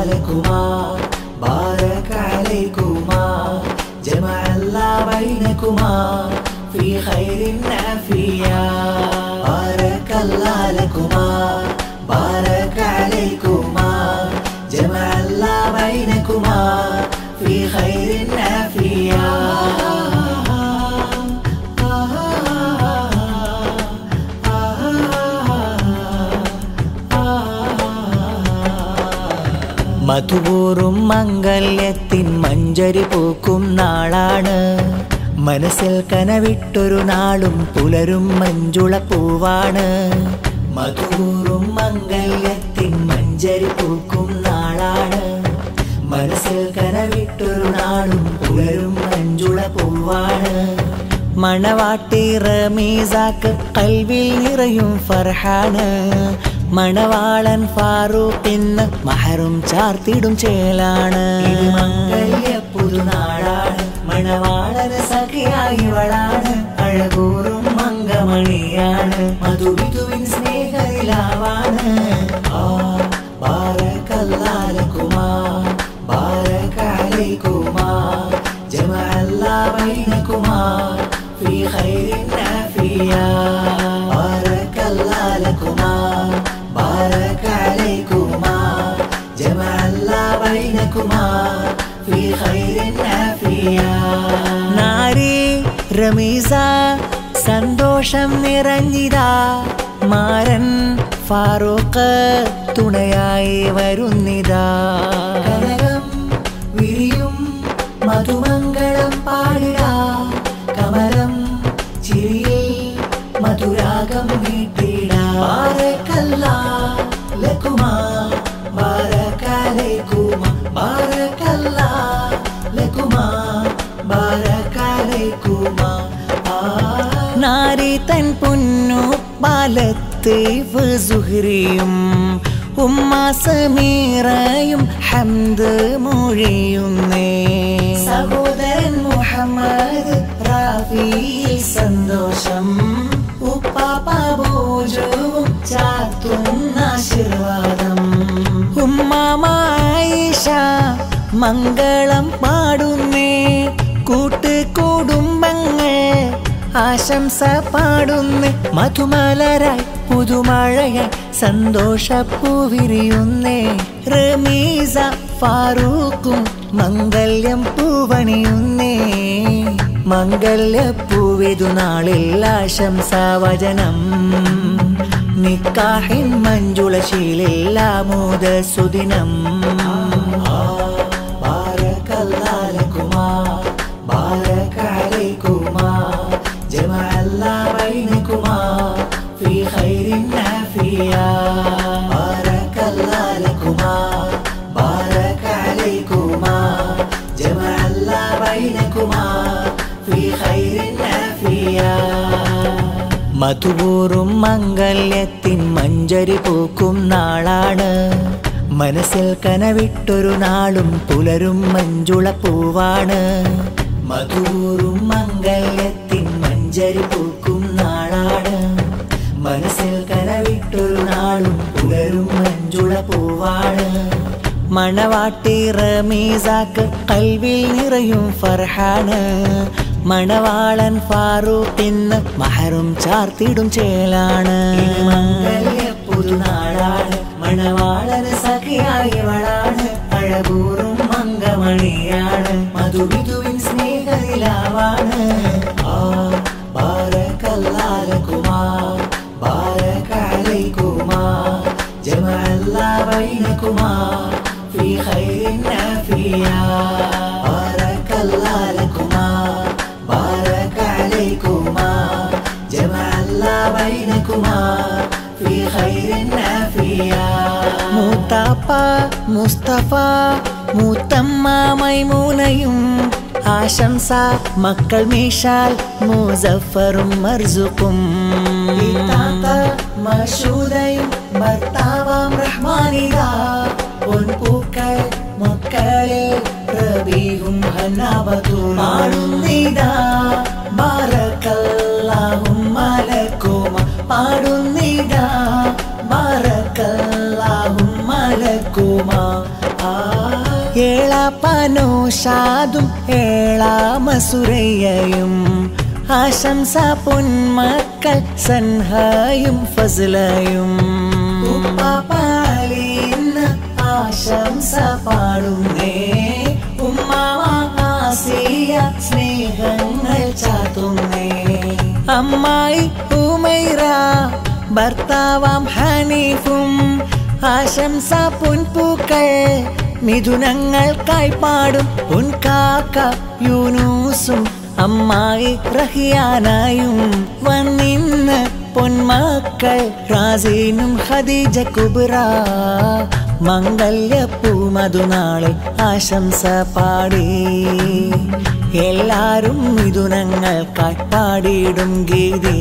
لكما بارك عليكما جمع الله بينكما في خير نافيا بارك الله لكما بارك عليكما جمع الله بينكما في خير نافيا മധുപൂറും മംഗല്യത്തിൻ മഞ്ചരി പൂക്കും നാളാണ് മനസ്സിൽ കനവിട്ടൊരു നാളും പുലരും മഞ്ചുള പൂവാണ് മധുപൂറും മംഗല്യത്തിൻ മഞ്ചരി പൂക്കും നാളാണ് മനസ്സിൽ കനവിട്ടൊരു നാളും പുലരും മഞ്ചുള പൂവാണ് മണവാട്ടി റമീസാക്ക് കൽവിൽ നിറയും ഫർഹാന് മണവാളൻ ഫാറൂഖ് ഇന്ന് മഹറും ചാർത്തിടും ചേലാണ് മംഗല്യ പുതുനാളാണ് മണവാളന് സഖിയായിവളാണ് അഴകൂറും മംഗമണിയാണ് മധുവിധുവിൻ സ്നേഹനിലാവാണ് ആ ബാരക്കല്ലാലക്കുമാ ബാരക അലൈക്കുമാ جمع الله بينكما في خير نافيا بارك الله لكما بارك عليكما جمع الله بينكما في خير نافيا നാരി റമീസ സന്തോഷം നിറഞ്ഞിതാ മാരൻ ഫാറൂഖ് തുണയായി വരുന്നിതാ കനകം വിരിയും മധുമംഗളം പാടുക കമലം ചിരിയിൽ മധുരാഗം വീട്ടിട ലക്കുമാ ബാരക്കാലേക്കുമാ ബാരക്കല്ലാ ലക്കുമാ ബാരക്കാലേക്കുമാ നാരി തൻ പൊന്നു ബാലത്ത് സുഹ്രിയും ഉമ്മ സമീറയും ഹംദ് മൊഴിയുന്നേ സഹോദരൻ മുഹമ്മദ് റാഫിയിൽ സന്തോഷം ഉപ്പാപ്പ ബോജവും ചാത്തുന്ന ആശീർവാദം ഉമ്മായിഷ മംഗളം പാടുന്നേ കൂട്ടുകുടുംബങ്ങൾ ആശംസ പാടുന്നേ മധുമലരായി പുതുമഴയായി സന്തോഷപ്പൂവിരിയുന്നേ റമീസ ഫാറൂഖും മംഗല്യം പൂവണിയുന്നേ മംഗല്യപ്പൂവിതു നാളിൽ ആശംസാവചനം നിക്കാഹിൻ മഞ്ജുളശീലിൽ ആമോദ സുദിനം ബാരക്കല്ലാലക്കുമാ ബാരക അലൈക്കുമാ جمع الله بينكما في خير نافيا بارك الله لكما بارك عليكما جمع الله بينكما في خير نافيا മധുപൂറും മംഗല്യത്തിൻ മഞ്ചരി പൂക്കും നാളാണ് മനസ്സിൽ കനവിട്ടൊരു നാളും പുലരും മഞ്ചുള പൂവാണ് മധുപൂറും മംഗല്യത്തിൻ മഞ്ചരി പൂക്കും നാളാണ് മനസ്സിൽ കനവിട്ടൊരു നാളും പുലരും മഞ്ചുള പൂവാണ് മണവാട്ടി റമീസാക്ക് കൽവിൽ നിറയും ഫർഹാന് മണവാളൻ ഫാറൂഖ് ഇന്ന് മഹറും ചാർത്തിടും ചേലാണ് പുതുനാളാണ് മണവാളന് സഖിയായവളാണ് അഴകൂറും മംഗമണിയാണ് മധുവിധുവിൻ സ്നേഹനിലാവാണ് ആ ബാരക്കല്ലാലക്കുമാ ബാരക അലൈക്കുമാ جمع الله بينكما في خير نافيا بارك الله لكما بارك عليكما جمع الله بينكما في خير نافيا മൂത്താപ്പ മുസ്തഫ മൂത്തമ്മ മൈമൂനയും ആശംസ മക്കൾ മീഷാൽ മുസഫറും മർസുക്കും മഷൂദയും ഭർത്താവാം റഹ്മാനിക പൊൻപൂക്കൾ മക്കളിൽ റബീഹും ഹന്നാബത്തു പാടുന്നിതാ ബാറക്കല്ലാഹും മലക്കുമ പാടുന്നിതാ ബാറക്കല്ലാഹും മലക്കുമ ആ ഏളാപ്പാനോഷാദും ഏളാമസുരയ്യയും ആശംസ പൊന്മക്കൾ സൻഹയും ഫസലയും ഉപ്പാപ്പാലിന്ന് ആശംസ പാടുന്നേ ഉമ്മാസിയ സ്നേഹങ്ങൾ ചാത്തുന്നേ അമ്മായി ഉമൈറ ഭർത്താവാം ഹനീഫും ആശംസ പൊൻപൂക്കൾ മിഥുനങ്ങൾക്കായി പാടും പൊൻകാക്ക യൂനൂസും അമ്മായി റഹിയാനായും വന്നിന്ന് പൊന്മക്കൾ റാസീനും ഖദീജ കുബ്ര മംഗല്യപ്പൂമതുനാളിൽ ആശംസ പാടി എല്ലാരും മിഥുനങ്ങൾക്കായി പാടിയിടും ഗീതി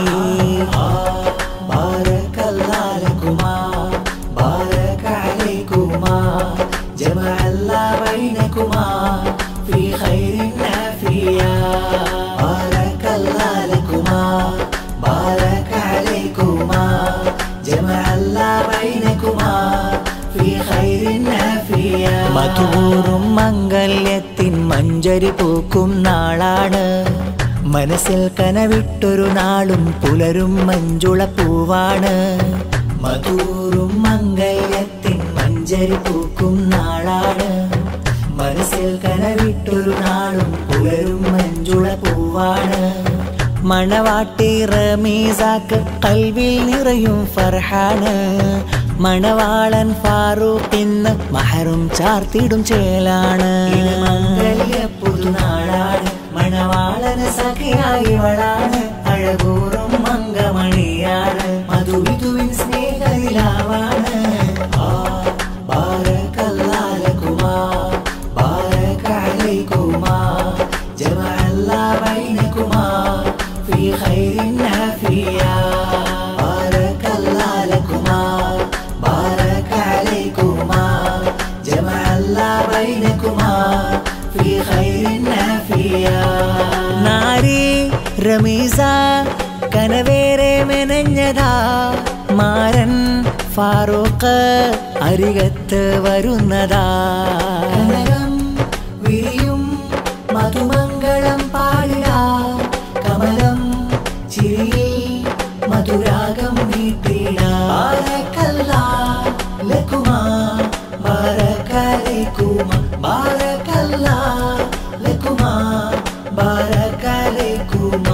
ബാരക്കല്ലാലകുമാ ബാരക അലൈകുമാ ജമഅ അല്ലാ ബൈനകുമാ في خير نافيا بارك الله لكما بارك عليكما جمع الله بينكما في خير نافيا മധുറും മംഗല്യത്തിൻ മഞ്ചരി പൂക്കും നാളാണ് മനസ്സിൽ കനവിട്ടൊരു നാളും പുലരും മഞ്ചുള പൂവാണ് മധുറും മംഗല്യത്തിൻ മഞ്ചരി പൂക്കും നാളാണ് മനസ്സിൽ കനവിട്ടൊരു നാളും പുലരും മഞ്ചുള പൂവാണ് മണവാട്ടി റമീസാക്ക് കൽവിൽ നിറയും ഫർഹാണ് മണവാളൻ ഫാറൂഖ് ഇന്ന് മഹറും ചാർത്തിടും ചേലാണ് പുതുനാളാണ് മണവാളന് സഖിയായിവളാണ് അഴകൂറും മംഗമണിയാണ് മധുവിധുവിൻ സ്നേഹനിലാവാണ് ആ ബാരക്കല്ലാലകുമാ بارك عليكما جمع الله بينكما في خير نافيا بارك الله لكما بارك عليكما جمع الله بينكما في خير نافيا നാരി റമീസ കനവേറെ മെനഞ്ഞതാ മാരൻ ഫാറൂഖ് അരികത്ത് വരുന്നതാ കനകം വിരിയും മധുമംഗളം പാടിടാ കമലം ചിരിയിൽ മധുരാഗം നീട്ടിടാ ബാരക്കല്ലാ ലക്കുമാ ബാരക്കലേക്കുമാ ബാരക്കല്ലാ ലക്കുമാ ബാരക്കലേക്കുമാ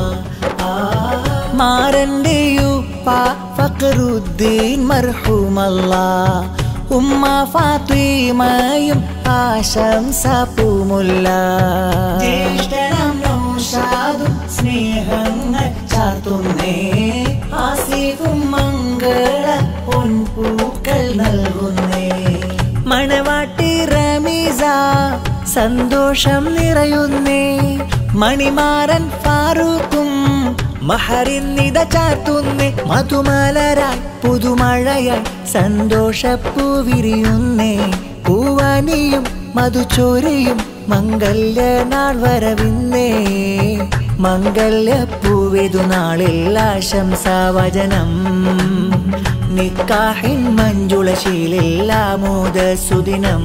മാരന്റെയുപ്പ ഫക്രുദ്ദീൻ മർഹൂമല്ല ഉമ്മ ഫാത്തിമയും ആശംസ പൂമുല്ല ജ്യേഷ്ഠനം നൗഷാദും സ്നേഹങ്ങൾ ചാർത്തുന്നേ ആസിഫും മംഗള പൊൻപൂക്കൾ നൽകുന്നേ മണവാട്ടി റമീസ സന്തോഷം നിറയുന്നേ മണിമാരൻ ഫാറൂഖും മഹറിന്നിത ചാർത്തുന്നേ മധുമലരായി പുതുമഴയായി സന്തോഷപ്പൂവിരിയുന്നേ പൂവനിയും മധുചോരിയും മംഗല്യ നാൾ വരവിന്നേ മംഗല്യപ്പൂവിതു നാളിൽ ആശംസാവചനം നിക്കാഹിൻ മഞ്ജുളശീലിൽ ആമോദ സുദിനം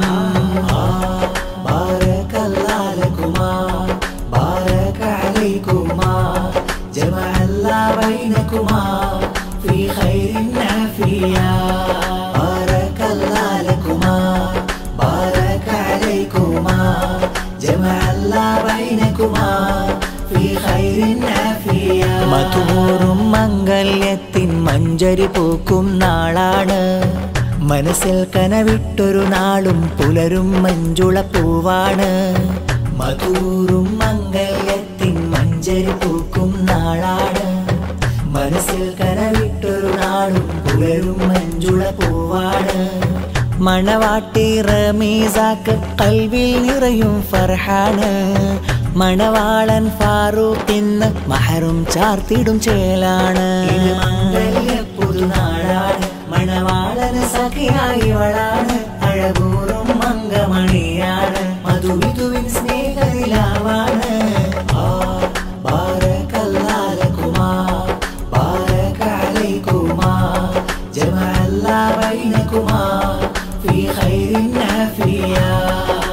ബാരക്കല്ലാലകുമാ بارك عليكما جمع الله بينكما في خير نافيا بارك الله لكما بارك عليكما جمع الله بينكما في خير نافيا മധുറും മംഗല്യത്തിൻ മഞ്ചരി പൂക്കും നാളാണ് മനസ്സിൽ കനവിട്ടൊരു നാളും പുലരും മഞ്ചുള പൂവാണ് മധുറും മംഗല്യത്തിൻ മഞ്ചരി പൂക്കും നാളാണ് മനസ്സിൽ കനവിട്ടൊരു നാളും പുലരും മഞ്ചുള പൂവാണ് മണവാട്ടി റമീസാക്ക് കൽവിൽ നിറയും ഫർഹാണ് മണവാളൻ ഫാറൂഖ് ഇന്ന് മഹറും ചാർത്തിടും ചേലാണ് പുതുനാളാണ് മണവാളന് സഖിയായിവളാണ് അഴകൂറും മംഗമണിയാണ് മധുവിധുവിൻ സ്നേഹനിലാവാണ് ആ ബാരക്കല്ലാലകുമാ ബാരക അലൈകുമാ ജമഅ അല്ലാ ബൈനകുമാ في خير نافيا